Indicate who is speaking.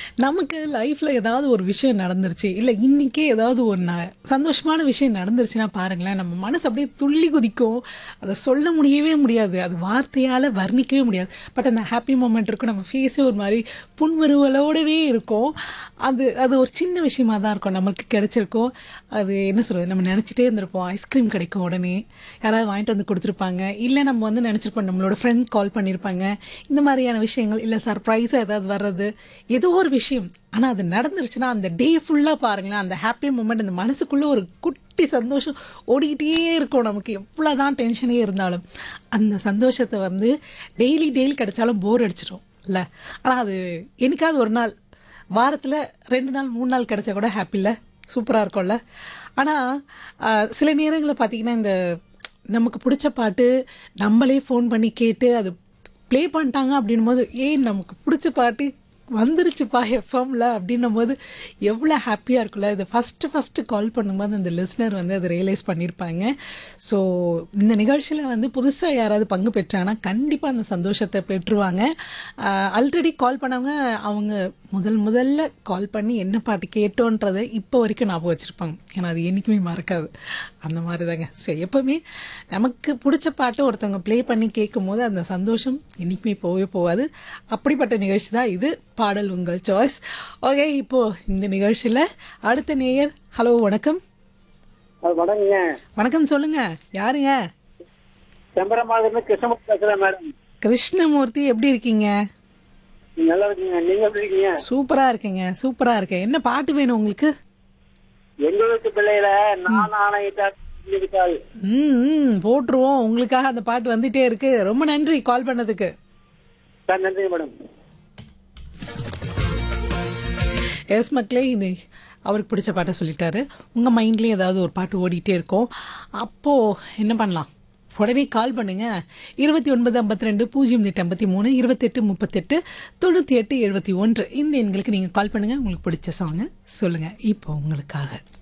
Speaker 1: நமக்கு லைஃப்பில் ஏதாவது ஒரு விஷயம் நடந்துருச்சு இல்லை இன்றைக்கே ஏதாவது ஒரு ந சந்தோஷமான விஷயம் நடந்துருச்சுன்னா பாருங்களேன் நம்ம மனசு அப்படியே துள்ளி குதிக்கும் அதை சொல்ல முடியவே முடியாது அது வார்த்தையால் வர்ணிக்கவே முடியாது பட் அந்த ஹாப்பி மூமெண்ட் இருக்கும் நம்ம ஃபேஸே ஒரு மாதிரி புன்முறுவலோடவே இருக்கும் அது அது ஒரு சின்ன விஷயமா தான் இருக்கும் நம்மளுக்கு கிடைச்சிருக்கும் அது என்ன சொல்கிறது நம்ம நினச்சிட்டே இருந்திருப்போம் ஐஸ்கிரீம் கிடைக்கும் உடனே யாராவது வாங்கிட்டு வந்து கொடுத்துருப்பாங்க இல்லை நம்ம வந்து நினச்சிருப்போம் நம்மளோட ஃப்ரெண்ட் கால் பண்ணியிருப்பாங்க இந்த மாதிரியான விஷயங்கள் இல்லை சர்ப்ரைஸாக ஏதாவது வர்றது ஏதோ ஒரு விஷயம் ஆனால் அது நடந்துருச்சுன்னா அந்த டே ஃபுல்லாக பாருங்களேன் அந்த ஹாப்பி மூமெண்ட் அந்த மனசுக்குள்ளே ஒரு குட்டி சந்தோஷம் ஓடிக்கிட்டே இருக்கும் நமக்கு எவ்வளோ தான் டென்ஷனே இருந்தாலும் அந்த சந்தோஷத்தை வந்து டெய்லி டெய்லி கிடைச்சாலும் போர் அடிச்சிடும் இல்லை ஆனால் அது என்னைக்காவது ஒரு நாள் வாரத்தில் ரெண்டு நாள் மூணு நாள் கிடைச்சா கூட ஹாப்பி இல்லை சூப்பராக இருக்கும்ல ஆனால் சில நேரங்களில் பார்த்தீங்கன்னா இந்த நமக்கு பிடிச்ச பாட்டு நம்மளே ஃபோன் பண்ணி கேட்டு அது ப்ளே பண்ணிட்டாங்க அப்படின்னும் போது ஏய் நமக்கு பிடிச்ச பாட்டு வந்துருச்சுப்பா எஃப்எம்ல அப்படின்னும் போது எவ்வளோ ஹாப்பியாக இருக்குல்ல இது ஃபஸ்ட்டு ஃபஸ்ட்டு கால் பண்ணும்போது அந்த லிஸ்னர் வந்து அதை ரியலைஸ் பண்ணியிருப்பாங்க ஸோ இந்த நிகழ்ச்சியில் வந்து புதுசாக யாராவது பங்கு பெற்றாங்கன்னா கண்டிப்பாக அந்த சந்தோஷத்தை பெற்றுவாங்க ஆல்ரெடி கால் பண்ணவங்க அவங்க முதல் முதல்ல கால் பண்ணி என்ன பாட்டு கேட்டோன்றதை இப்போ வரைக்கும் ஞாபகம் வச்சுருப்பாங்க ஏன்னா அது என்றைக்குமே மறக்காது அந்த மாதிரி தாங்க ஸோ எப்போவுமே நமக்கு பிடிச்ச பாட்டு ஒருத்தவங்க ப்ளே பண்ணி கேட்கும் போது அந்த சந்தோஷம் என்றைக்குமே போகவே போகாது அப்படிப்பட்ட நிகழ்ச்சி தான் இது பாடல் உங்கள் சாய்ஸ் ஓகே இப்போது இந்த நிகழ்ச்சியில் அடுத்த நேயர் ஹலோ வணக்கம்
Speaker 2: அது வணக்கங்க
Speaker 1: வணக்கம் சொல்லுங்க யாருங்க
Speaker 2: செம்பரமால இருந்து கிருஷ்ணமூர்த்தி பேசுறேன் மேடம்
Speaker 1: கிருஷ்ணமூர்த்தி எப்படி இருக்கீங்க
Speaker 2: நீங்க நல்லா இருக்கீங்க நீங்க எப்படி இருக்கீங்க
Speaker 1: சூப்பராக இருக்கீங்க சூப்பராக இருக்கேன் என்ன பாட்டு வேணும் உங்களுக்கு
Speaker 2: எங்க வீட்டு பிள்ளையில நான் ஆணையிட்டால்
Speaker 1: ம் ம் போட்டுருவோம் உங்களுக்காக அந்த பாட்டு வந்துட்டே இருக்கு ரொம்ப நன்றி கால் பண்ணதுக்கு
Speaker 2: சார் நன்றி மேடம்
Speaker 1: எஸ் மக்களே இது அவருக்கு பிடிச்ச பாட்டை சொல்லிட்டாரு உங்கள் மைண்ட்லேயும் ஏதாவது ஒரு பாட்டு ஓடிட்டே இருக்கும் அப்போது என்ன பண்ணலாம் உடனே கால் பண்ணுங்க இருபத்தி ஒன்பது ஐம்பத்தி ரெண்டு பூஜ்ஜியம் எட்டு ஐம்பத்தி மூணு இருபத்தெட்டு முப்பத்தெட்டு தொண்ணூற்றி எட்டு எழுபத்தி ஒன்று இந்த எண்களுக்கு நீங்கள் கால் பண்ணுங்கள் உங்களுக்கு பிடிச்ச சாங்கை சொல்லுங்கள் இப்போ உங்களுக்காக